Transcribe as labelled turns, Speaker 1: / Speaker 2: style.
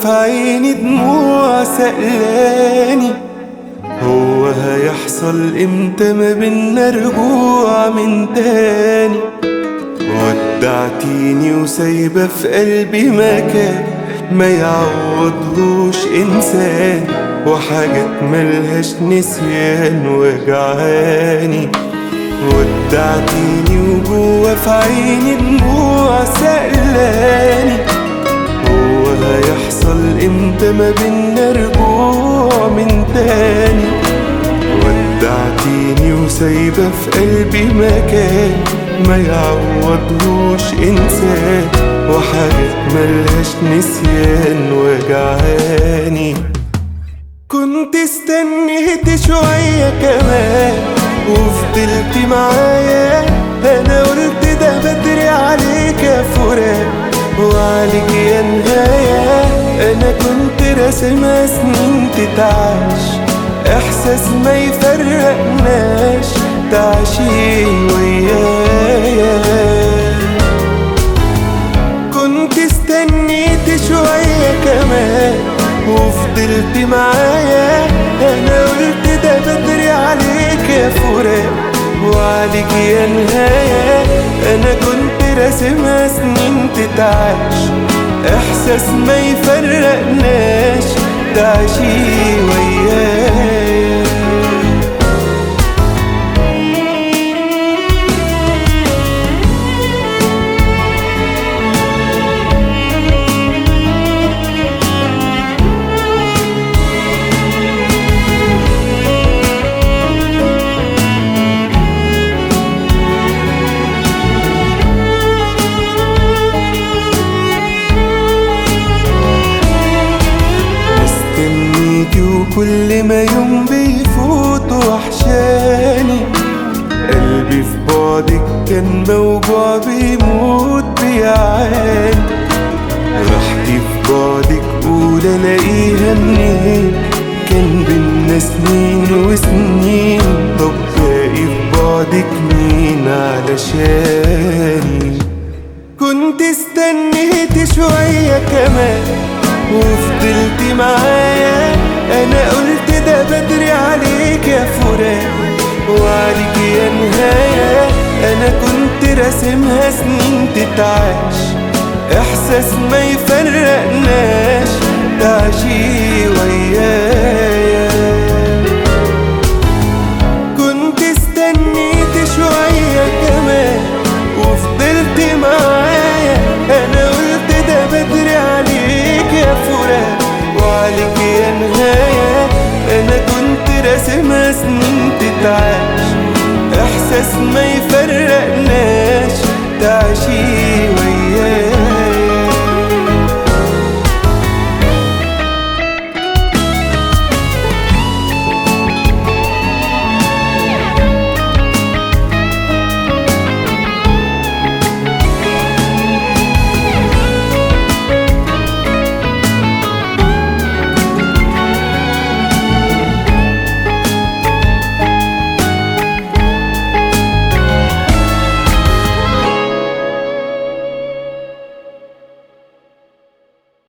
Speaker 1: في عيني دموع سألاني هو هيحصل امتى ما بينا رجوع من تاني ودعتيني وسايبة في قلبي مكان ما يعوضهوش إنسان وحاجات ملهاش نسيان وجعاني ودعتيني وجوه في عيني دموع سألاني هو هيحصل امتى ما بينا رجوع من تاني ودعتيني وسايبة في قلبي مكان ما يعوضهوش إنسان وحاجات ملهاش نسيان وجعاني كنت استنيت شوية كمان وفضلت معايا أنا قلت ده بدري عليك يا فراق وعليك يا نهاية أنا كنت راسمها سنين تتعاش إحساس ما يفرقناش تعشي ويايا كنت استنيت شوية كمان وفضلت معايا أنا قلت ده بدري عليك يا فراق وعليك يا نهاية أنا كنت راسمها سنين تتعاش إحساس ما يفرقناش تعشي ويايا مستنيكي وكل ما يوم بيفوت وحشاني قلبي في بعدك كان موجوع بيموت بيعاني راحتي في بعدك قول الاقيها منين كان بينا سنين وسنين طب باقي في بعدك مين علشاني كنت استنيت شوية كمان وفضلت معايا انا قلت ده بدري عليك يا فراق وعليك يا نهاية انا كنت راسمها سنين تتعاش احساس ما يفرقناش تعشي ويايا كنت استنيت شوية كمان وفضلت معايا انا قلت ده بدري عليك يا فراق وعليك يا نهاية انا كنت راسمها سنين تتعاش احساس ما يفرقناش